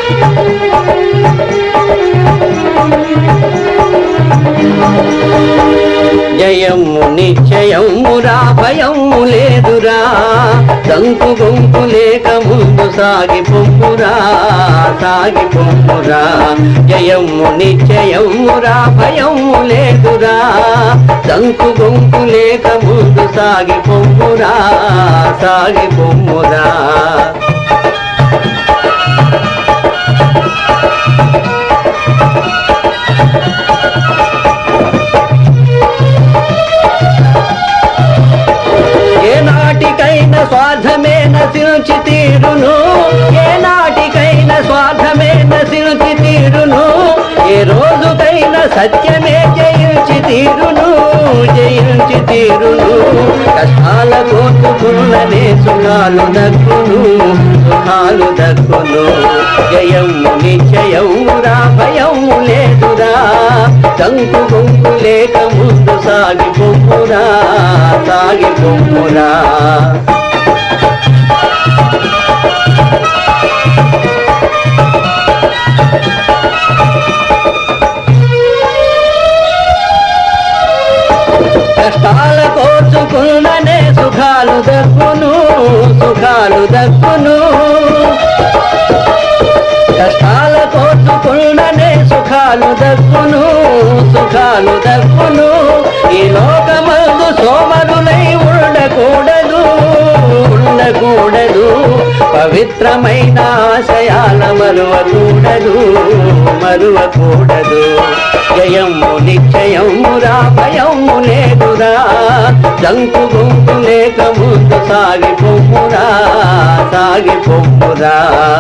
జయము నిశ్చయమురా భయము లేదురా దంకు గొంకు లేక ముందు సాగి పొమ్మురా సాగి పొమ్మురా జయము నిశ్చయమురా భయము లేదురా దంకు గొంకు లేక ముందు సాగి పొమ్మురా సాగి పొమ్మురా ఏ నాటికైనా స్వార్థమే నశించి తీరును ఏ నాటికైనా స్వార్థమే నశించి తీరును ఏ రోజుకైనా సత్యమే జయించి తీరును జయించి తీరును కష్టాల కోతుకున్నదే సుఖాలు దక్కును సుఖాలు దక్కును జయము నిశ్చయమురా భయము లేదురా కంకు గుంకు లేక ముందు సాగి పొమ్మురా సాగి పొమ్మురా కష్టాల కోర్చుకున్ననే సుఖాలు దక్కును సుఖాలు దక్కును కష్టాల కోర్చుకున్ననే సుఖాలు దక్కును సుఖాలు దక్కును ఈ లోకమందు సోమరులై ఉండకూడదు ఉండకూడదు పవిత్రమైన ఆశయాల మరువకూడదు మరువకూడదు జయము నిశ్చయమురా భయము లేదురా జంకు గుంపు లేక ముందు సాగి పొమ్మురా సాగి పొమ్మురా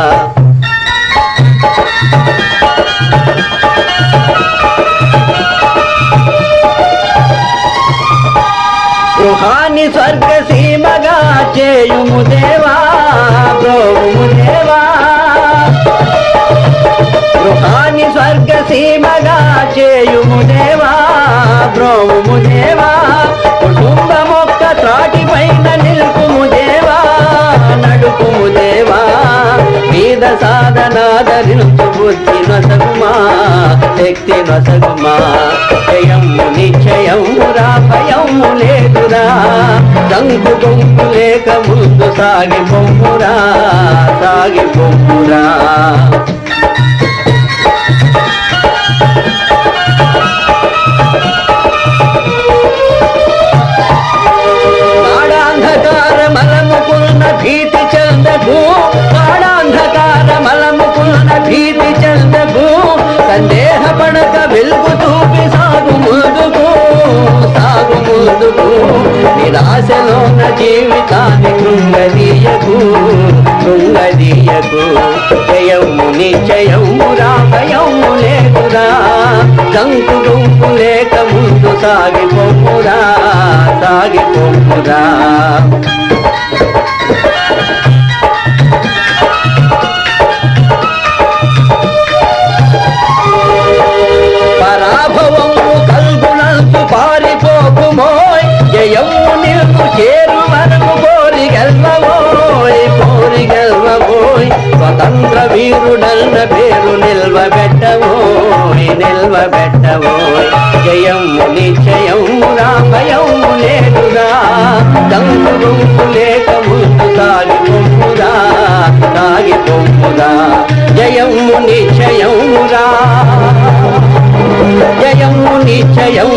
గృహాన్ని స్వర్గ సీమగా చేయుము దేవా బ్రోవుము దేవా గృహాన్ని స్వర్గ సీమగా చేయుము దేవా బ్రోవుము దేవా కుటుంబమొక్క త్రాటి పైన నిలుపుము దేవా నడుపుము దేవా వేద సాధనాదరించు బుద్ధి నొసగుమా శక్తి నొసగుమా జయము నిశ్చయమురా భయము లేదురా దంకు గొంపు లేక ముందు సాగి పొమ్మురా సాగి పొమ్మురా గాఢాంధకార మలముకున్న భీతి చందకు గాఢాంధకార మలముకున్న భీతి చందకు సందేహ పడక వెలుగు చూపి సాగు ముందుకు సాగు ముందుకు నిరాశలోన జీవితాన్ని కృంగదీయకు కృంగదీయకు జయము నిశ్చయము రామయము లేదురా కంకు గుంపు లేక ముందు సాగి పొమ్మురా సాగి పొమ్మురా పరాభవము కల్గునంతు పారిపోకుమోయ్ జయము నిల్పు చేరు వరకు కోరి గెల్వబోయ్ కోరి గెల్వబోయ్ స్వతంత్ర వీరుడన్న పేరు నిల్వబెట్టబోయ్ నిల్వబెట్టబోయ్ జయము నిశ్చయము రామయము లేదురా దంపు గుంపు లేక ముందు సాగి పొమ్మురా సాగి పొమ్మురా జయము నిశ్చయమురా జయము నిశ్చయం